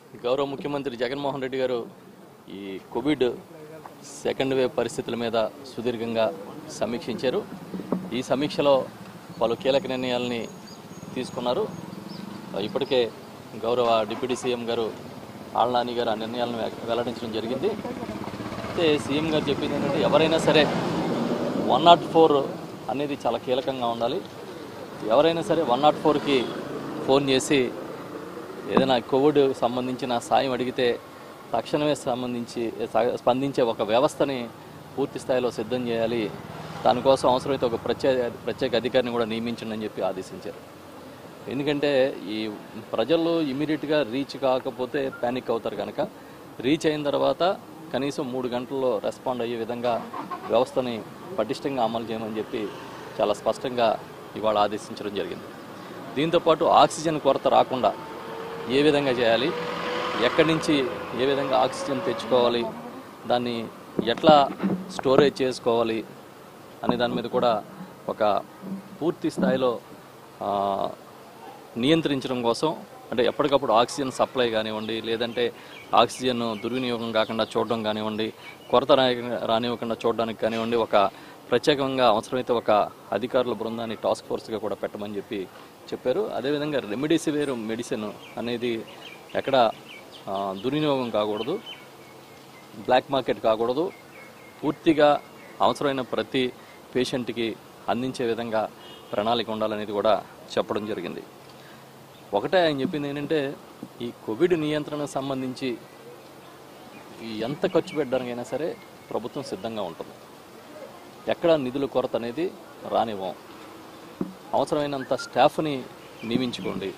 గౌరవ ముఖ్యమంత్రి జగన్మోహన్ రెడ్డి గారు ఈ కోవిడ్ సెకండ్ వేవ్ పరిస్థితుల మీద సుదీర్ఘంగా సమీక్షించారు ఈ సమీక్షలో పలు కీలక నిర్ణయాలని తీసుకున్నారు ఇప్పటికే గౌరవ డిప్యూటీ సీఎం గారు ఆళ్ళనాని గారు ఆ నిర్ణయాలను వె- వెల్లడించడం జరిగింది అయితే సీఎం గారు చెప్పింది ఏంటంటే ఎవరైనా సరే వన్ నాట్ ఫోర్ అనేది చాలా కీలకంగా ఉండాలి ఎవరైనా సరే వన్ నాట్ ఫోర్కి ఫోన్ చేసి ఏదైనా కోవిడ్ సంబంధించిన సాయం అడిగితే తక్షణమే సంబంధించి స- స్పందించే ఒక వ్యవస్థని పూర్తి స్థాయిలో సిద్ధం చేయాలి దానికోసం అవసరమైతే ఒక ప్రత్యేక ప్రత్యేక అధికారిని కూడా నియమించండి అని చెప్పి ఆదేశించారు ఎందుకంటే ఈ ప్రజలు ఇమీడియట్గా రీచ్ కాకపోతే ప్యానిక్ అవుతారు కనుక రీచ్ అయిన తర్వాత కనీసం మూడు గంటల్లో రెస్పాండ్ అయ్యే విధంగా వ్యవస్థని పటిష్టంగా అమలు చేయమని చెప్పి చాలా స్పష్టంగా ఇవాళ ఆదేశించడం జరిగింది దీంతోపాటు ఆక్సిజన్ కొరత రాకుండా ఏ విధంగా చేయాలి ఎక్కడి నుంచి ఏ విధంగా ఆక్సిజన్ తెచ్చుకోవాలి దాన్ని ఎట్లా స్టోరేజ్ చేసుకోవాలి అనే దాని మీద కూడా ఒక పూర్తి స్థాయిలో ఆ, నియంత్రించడం కోసం అంటే ఎప్పటికప్పుడు ఆక్సిజన్ సప్లై కానివ్వండి లేదంటే ఆక్సిజన్ దుర్వినియోగం కాకుండా చూడడం కానివ్వండి కొరత రా- రానివ్వకుండా చూడడానికి కానివ్వండి ఒక ప్రత్యేకంగా అవసరమైతే ఒక అధికారుల బృందాన్ని టాస్క్ ఫోర్స్గా కూడా పెట్టమని చెప్పి చెప్పారు అదేవిధంగా రెమిడీసివేర్ మెడిసిన్ అనేది ఎక్కడ ఆ, దుర్వినియోగం కాకూడదు బ్లాక్ మార్కెట్ కాకూడదు పూర్తిగా అవసరమైన ప్రతి పేషెంట్కి అందించే విధంగా ప్రణాళిక ఉండాలనేది కూడా చెప్పడం జరిగింది ఒకటే ఆయన చెప్పింది ఏంటంటే ఈ కోవిడ్ నియంత్రణకు సంబంధించి ఈ ఎంత ఖర్చు పెట్టడానికైనా సరే ప్రభుత్వం సిద్ధంగా ఉంటుంది ఎక్కడ నిధుల కొరత అనేది రానివ్వం అవసరమైనంత స్టాఫ్ని నియమించుకోండి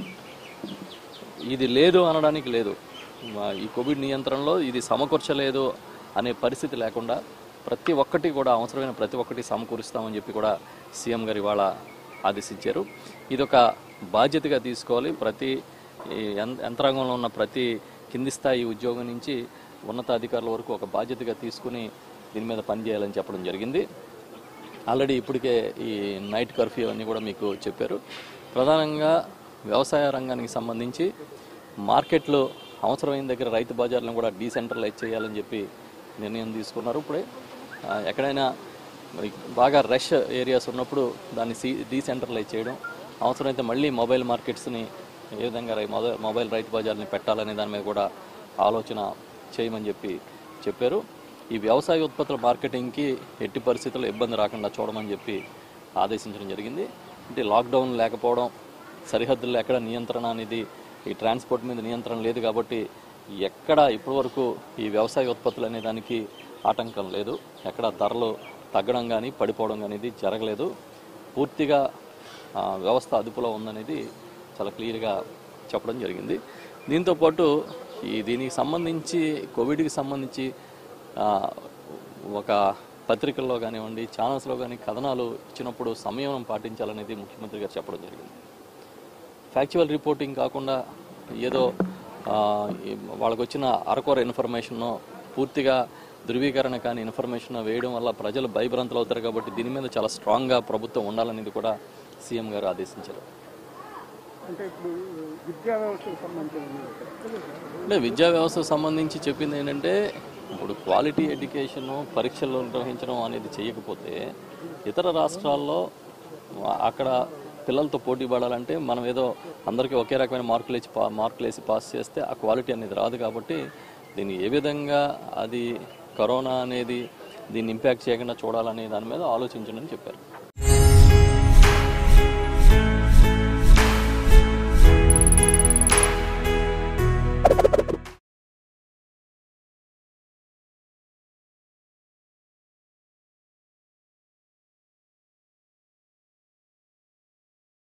ఇది లేదు అనడానికి లేదు మా- ఈ కోవిడ్ నియంత్రణలో ఇది సమకూర్చలేదు అనే పరిస్థితి లేకుండా ప్రతి ఒక్కటి కూడా అవసరమైన ప్రతి ఒక్కటి సమకూరుస్తామని చెప్పి కూడా సీఎం గారు ఇవాళ ఆదేశించారు ఇది ఒక బాధ్యతగా తీసుకోవాలి ప్రతి ఈ యం- యంత్రాంగంలో ఉన్న ప్రతి కింది స్థాయి ఉద్యోగం నుంచి ఉన్నతాధికారుల వరకు ఒక బాధ్యతగా తీసుకుని దీని మీద పనిచేయాలని చెప్పడం జరిగింది ఆల్రెడీ ఇప్పటికే ఈ నైట్ కర్ఫ్యూ అన్నీ కూడా మీకు చెప్పారు ప్రధానంగా వ్యవసాయ రంగానికి సంబంధించి మార్కెట్లో అవసరమైన దగ్గర రైతు బజార్లను కూడా డీసెంట్రలైజ్ చేయాలని చెప్పి నిర్ణయం తీసుకున్నారు ఇప్పుడే ఆ, ఎక్కడైనా మరి బాగా రష్ ఏరియాస్ ఉన్నప్పుడు దాన్ని సీ డీసెంట్రలైజ్ చేయడం అవసరమైతే మళ్ళీ మొబైల్ మార్కెట్స్ని ఏ విధంగా రై- మొబైల్ మొబైల్ రైతు బజార్ని పెట్టాలనే దాని మీద కూడా ఆలోచన చేయమని చెప్పి చెప్పారు ఈ వ్యవసాయ ఉత్పత్తుల మార్కెటింగ్కి ఎట్టి పరిస్థితుల్లో ఇబ్బంది రాకుండా చూడమని చెప్పి ఆదేశించడం జరిగింది అంటే లాక్డౌన్ లేకపోవడం సరిహద్దుల్లో ఎక్కడ నియంత్రణ అనేది ఈ ట్రాన్స్పోర్ట్ మీద నియంత్రణ లేదు కాబట్టి ఎక్కడ ఇప్పటి వరకు ఈ వ్యవసాయ ఉత్పత్తులు అనే దానికి ఆటంకం లేదు ఎక్కడ ధరలు తగ్గడం కానీ పడిపోవడం కానీ ఇది జరగలేదు పూర్తిగా ఆ, వ్యవస్థ అదుపులో ఉందనేది చాలా క్లియర్గా చెప్పడం జరిగింది దీంతోపాటు ఈ దీనికి సంబంధించి కోవిడ్కి సంబంధించి ఆ, ఒక పత్రికల్లో కానివ్వండి ఛానల్స్లో కానీ కథనాలు ఇచ్చినప్పుడు సంయమనం పాటించాలనేది ముఖ్యమంత్రి గారు చెప్పడం జరిగింది ఫ్యాక్చువల్ రిపోర్టింగ్ కాకుండా ఏదో ఆ, ఈ వాళ్ళకు వచ్చిన అరకొర ఇన్ఫర్మేషన్ పూర్తిగా ధృవీకరణ కాని ఇన్ఫర్మేషన్ వేయడం వల్ల ప్రజలు భయభ్రాంతులు అవుతారు కాబట్టి దీని మీద చాలా స్ట్రాంగ్గా ప్రభుత్వం ఉండాలనేది కూడా సీఎం గారు ఆదేశించారు అంటే ఇప్పుడు విద్యా వ్యవస్థకు సంబంధించిన అంటే విద్యా వ్యవస్థకు సంబంధించి చెప్పింది ఏంటంటే ఇప్పుడు క్వాలిటీ ఎడ్యుకేషన్ పరీక్షలు నిర్వహించడం అనేది చేయకపోతే ఇతర రాష్ట్రాల్లో అక్కడ పిల్లలతో పోటీ పడాలంటే మనం ఏదో అందరికీ ఒకే రకమైన మార్కులు ఇచ్చి పా మార్కులు వేసి పాస్ చేస్తే ఆ క్వాలిటీ అనేది రాదు కాబట్టి దీన్ని ఏ విధంగా అది కరోనా అనేది దీన్ని ఇంపాక్ట్ చేయకుండా చూడాలనే దాని మీద ఆలోచించండి అని చెప్పారు